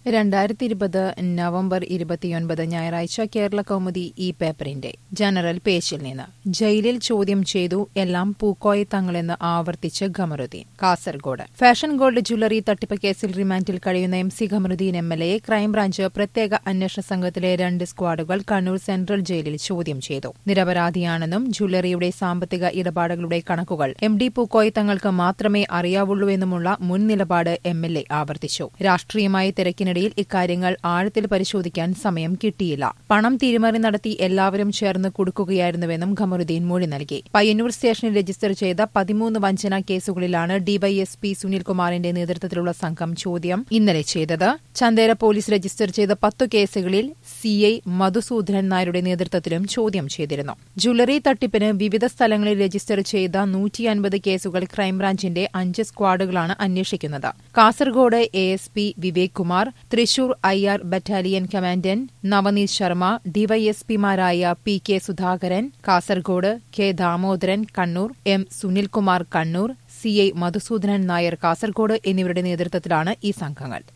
രണ്ടായിരത്തി ഇരുപത് നവംബർ ഇരുപത്തിയൊൻപത് ഞായറാഴ്ച കേരള കൗമുദി ഈ പേപ്പറിന്റെ ജനറൽ പേജിൽ നിന്ന് ജയിലിൽ ചോദ്യം ചെയ്തു എല്ലാം പൂക്കോയ തങ്ങളെന്ന് ആവർത്തിച്ച് Khamaruddin Kasaragod fashion gold jewellery തട്ടിപ്പ് കേസിൽ റിമാൻഡിൽ കഴിയുന്ന M C Khamaruddin M L എയെ ക്രൈംബ്രാഞ്ച് പ്രത്യേക അന്വേഷണ സംഘത്തിലെ രണ്ട് സ്ക്വാഡുകൾ കണ്ണൂർ സെൻട്രൽ ജയിലിൽ ചോദ്യം ചെയ്തു നിരപരാധിയാണെന്നും ജ്വല്ലറിയുടെ സാമ്പത്തിക ഇടപാടുകളുടെ കണക്കുകൾ എം ഡി പൂക്കോയ തങ്ങൾക്ക് മാത്രമേ അറിയാവുള്ളൂവെന്നുമുള്ള മുൻ നിലപാട് എം എൽ എ ആവർത്തിച്ചു രാഷ്ട്രീയമായ തിരക്കിനിടയിൽ ഇക്കാര്യങ്ങൾ ആഴത്തിൽ പരിശോധിക്കാൻ സമയം കിട്ടിയില്ല പണം തിരിമറി നടത്തി എല്ലാവരും ചേർന്ന് കൊടുക്കുകയായിരുന്നുവെന്നും ഖമറുദ്ദീൻ മൊഴി നൽകി പയ്യന്നൂർ സ്റ്റേഷനിൽ രജിസ്റ്റർ ചെയ്ത പതിമൂന്ന് വഞ്ചന കേസുകളിലാണ് ഡിവൈഎസ്പി സുനിൽകുമാറിന്റെ നേതൃത്വത്തിലുള്ള സംഘം ചോദ്യം ഇന്നലെ ചെയ്തത് ചന്ദേര പോലീസ് രജിസ്റ്റർ ചെയ്ത പത്തു കേസുകളിൽ സിഐ മധുസൂദനൻ നായരുടെ നേതൃത്വത്തിലും ചോദ്യം ചെയ്തിരുന്നു ജ്വല്ലറി തട്ടിപ്പിന് വിവിധ സ്ഥലങ്ങളിൽ രജിസ്റ്റർ ചെയ്ത നൂറ്റി അൻപത് കേസുകൾ ക്രൈംബ്രാഞ്ചിന്റെ അഞ്ച് സ്ക്വാഡുകളാണ് അന്വേഷിക്കുന്നത് Kasaragod A S P Vivek Kumar Thrissur I R battalion commandant Navneet Sharma ഡിവൈഎസ്പിമാരായ P K Sudhakaran Kasaragod K Damodaran Kannur M Sunilkumar Kannur CI Madhusoodanan Nair Kasaragod എന്നിവരുടെ നേതൃത്വത്തിലാണ് ഈ സംഘങ്ങൾ